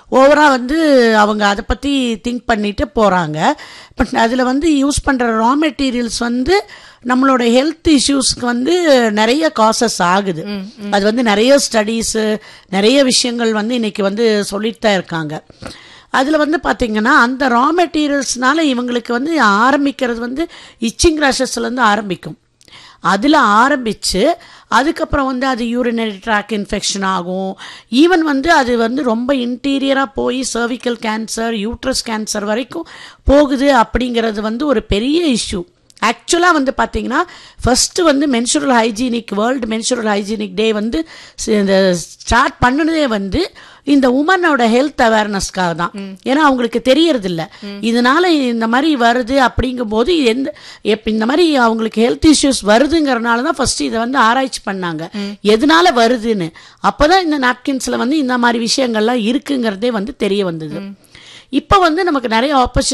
ஓவராக வந்து அவங்க அதை பற்றி திங்க் பண்ணிட்டு போகிறாங்க பட் அதில் வந்து யூஸ் பண்ணுற ரா மெட்டீரியல்ஸ் வந்து நம்மளோட ஹெல்த் இஷ்யூஸ்க்கு வந்து நிறைய காசஸ் ஆகுது அது வந்து நிறைய ஸ்டடீஸு நிறைய விஷயங்கள் வந்து இன்னைக்கு வந்து சொல்லிட்டு தான் இருக்காங்க அதில் வந்து பார்த்தீங்கன்னா அந்த ரா மெட்டீரியல்ஸ்னால இவங்களுக்கு வந்து ஆரம்பிக்கிறது வந்து இச்சிங் ரஷஸ்லேருந்து ஆரம்பிக்கும் அதில் ஆரம்பித்து அதுக்கப்புறம் வந்து அது யூரினரி ட்ராக் இன்ஃபெக்ஷன் ஆகும் ஈவன் வந்து அது வந்து ரொம்ப இன்டீரியராக போய் சர்விக்கல் கேன்சர் யூட்ரஸ் கேன்சர் வரைக்கும் போகுது அப்படிங்கிறது வந்து ஒரு பெரிய இஷ்யூ ஆக்சுவலாக வந்து பார்த்தீங்கன்னா ஃபர்ஸ்ட் வந்து menstrual hygienic world menstrual hygienic day வந்து சி- இந்த ஸ்டார்ட் பண்ணுனதே வந்து இந்த உமனோட ஹெல்த் அவேர்னஸ்க்காக தான் ஏன்னா அவங்களுக்கு தெரியறதில்ல இதனால இந்த மாதிரி வருது அப்படிங்கும்போது இது எந்த எப்ப இந்த மாதிரி அவங்களுக்கு ஹெல்த் இஷ்யூஸ் வருதுங்கிறனால தான் ஃபர்ஸ்ட் இதை வந்து ஆராய்ச்சி பண்ணாங்க எதனால வருதுன்னு அப்பதான் இந்த நாப்கின்ஸ்ல வந்து இந்த மாதிரி விஷயங்கள்லாம் இருக்குங்கிறதே வந்து தெரிய வந்தது இப்போ வந்து நமக்கு நிறைய ஆப்பர்ச்சுனிட்டி